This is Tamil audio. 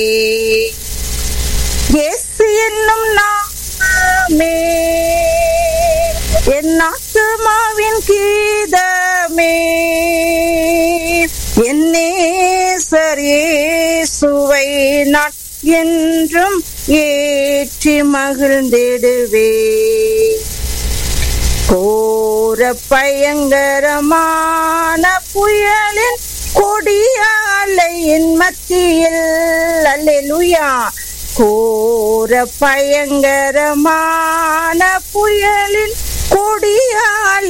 இயேசு என்னும் நாமமே என் ஆத்துமாவின் கீதமே என்னேசர் இயேசுவை நான் என்றும் ஏற்றி மகிழ்ந்திடுவே கோர பயங்கரமான புயலின் கொடியாலையின் மத்தியில் அல்லேலூயா கோர பயங்கரமான புயலின் கொடியால்